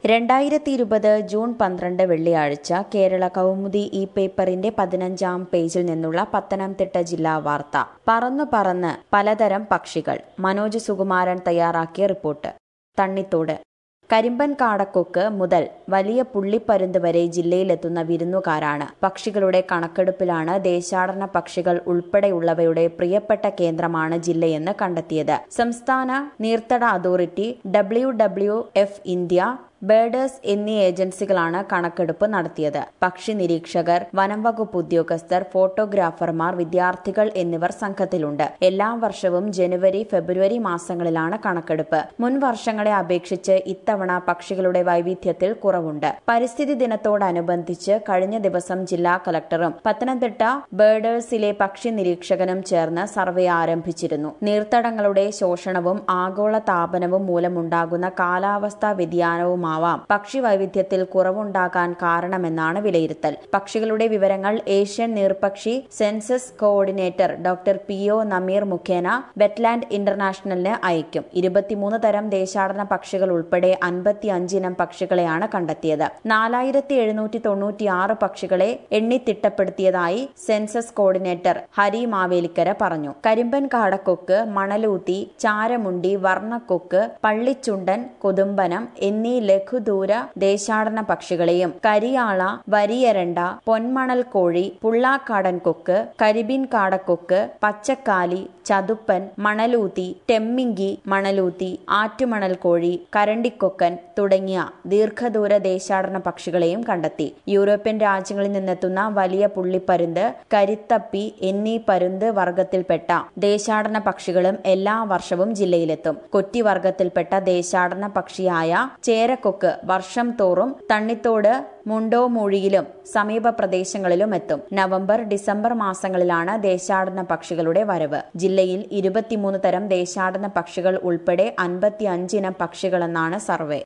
രണ്ടായിരത്തി ഇരുപത് ജൂൺ പന്ത്രണ്ട് വെള്ളിയാഴ്ച കേരള കൗമുദി ഈ പേപ്പറിന്റെ പതിനഞ്ചാം പേജിൽ നിന്നുള്ള പത്തനംതിട്ട ജില്ലാ വാർത്ത പറന്നു പറന്ന് പലതരം പക്ഷികൾ മനോജ് സുകുമാരൻ തയ്യാറാക്കിയ റിപ്പോർട്ട് തണ്ണിത്തോട് കരിമ്പൻ കാടക്കൊക്ക് മുതൽ വലിയ പുള്ളിപ്പരുന്ത് വരെ ജില്ലയിലെത്തുന്ന വിരുന്നുകാരാണ് പക്ഷികളുടെ കണക്കെടുപ്പിലാണ് ദേശാടന പക്ഷികൾ ഉൾപ്പെടെയുള്ളവയുടെ പ്രിയപ്പെട്ട കേന്ദ്രമാണ് ജില്ലയെന്ന് കണ്ടെത്തിയത് സംസ്ഥാന നീർത്തട authority W W F India birders എന്നീ ഏജൻസികളാണ് കണക്കെടുപ്പ് നടത്തിയത് പക്ഷി നിരീക്ഷകർ വനം വകുപ്പ് ഉദ്യോഗസ്ഥർ ഫോട്ടോഗ്രാഫർമാർ വിദ്യാർത്ഥികൾ എന്നിവർ സംഘത്തിലുണ്ട് എല്ലാ വർഷവും ജനുവരി ഫെബ്രുവരി മാസങ്ങളിലാണ് കണക്കെടുപ്പ് മുൻ വർഷങ്ങളെ അപേക്ഷിച്ച് ഇത്തവണ പക്ഷികളുടെ വൈവിധ്യത്തിൽ കുറവുണ്ട് പരിസ്ഥിതി ദിനത്തോടനുബന്ധിച്ച് കഴിഞ്ഞ ദിവസം ജില്ലാ കളക്ടറും പത്തനംതിട്ട ബേഡേഴ്സിലെ പക്ഷി നിരീക്ഷകനും ചേർന്ന് സർവേ ആരംഭിച്ചിരുന്നു നീർത്തടങ്ങളുടെ ശോഷണവും ആഗോള താപനവും മൂലമുണ്ടാകുന്ന കാലാവസ്ഥാ വ്യതിയാനവുമാണ് ആവാം പക്ഷി വൈവിധ്യത്തിൽ കുറവുണ്ടാകാൻ കാരണമെന്നാണ് വിലയിരുത്തൽ പക്ഷികളുടെ വിവരങ്ങൾ ഏഷ്യൻ നീർപക്ഷി census coordinator doctor P O Nameer മുഖേന വെറ്റ്ലാൻഡ് ഇന്റർനാഷണലിന് അയക്കും ഇരുപത്തിമൂന്ന് തരം ദേശാടന പക്ഷികൾ ഉൾപ്പെടെ അൻപത്തി അഞ്ചിനം പക്ഷികളെയാണ് കണ്ടെത്തിയത് നാലായിരത്തി എഴുന്നൂറ്റി തൊണ്ണൂറ്റിയാറ് പക്ഷികളെ എണ്ണിത്തിട്ടപ്പെടുത്തിയതായി സെൻസസ് കോർഡിനേറ്റർ ഹരി മാവേലിക്കര പറഞ്ഞു കരിമ്പൻ കാടക്കൊക്ക് മണലൂത്തി ചാരമുണ്ടി വർണ്ണക്കൊക്ക് പള്ളിച്ചുണ്ടൻ കൊതുമ്പനം എന്നീ ലഘുദൂര ദേശാടന പക്ഷികളെയും കരിയാള വരിയരണ്ട പൊന്മണൽ കോഴി പുള്ളാക്കാടൻ കൊക്ക് കരിബിൻ കാടക്കൊക്ക് പച്ചക്കാലി ചതുപ്പൻ മണലൂത്തി ടെമ്മിങ്കി മണലൂത്തി ആറ്റുമണൽ കോഴി കരണ്ടിക്കൊക്കൻ തുടങ്ങിയ ദീർഘദൂര ദേശാടന പക്ഷികളെയും കണ്ടെത്തി യൂറോപ്യൻ രാജ്യങ്ങളിൽ നിന്നെത്തുന്ന വലിയ പുള്ളിപ്പരുന്ത് കരിത്തപ്പി എന്നീ പരുന്ത് വർഗത്തിൽപ്പെട്ട ദേശാടന പക്ഷികളും എല്ലാ വർഷവും ജില്ലയിലെത്തും കൊറ്റി വർഗത്തിൽപ്പെട്ട ദേശാടന പക്ഷിയായ ചേരക്കൊക്ക് വർഷം തോറും തണ്ണിത്തോട് മുണ്ടോമൂഴിയിലും സമീപ പ്രദേശങ്ങളിലും എത്തും നവംബർ ഡിസംബർ മാസങ്ങളിലാണ് ദേശാടന പക്ഷികളുടെ വരവ് ജില്ലയിൽ ഇരുപത്തിമൂന്ന് തരം ദേശാടന പക്ഷികൾ ഉൾപ്പെടെ അൻപത്തി അഞ്ചിനം പക്ഷികളെന്നാണ് സർവേ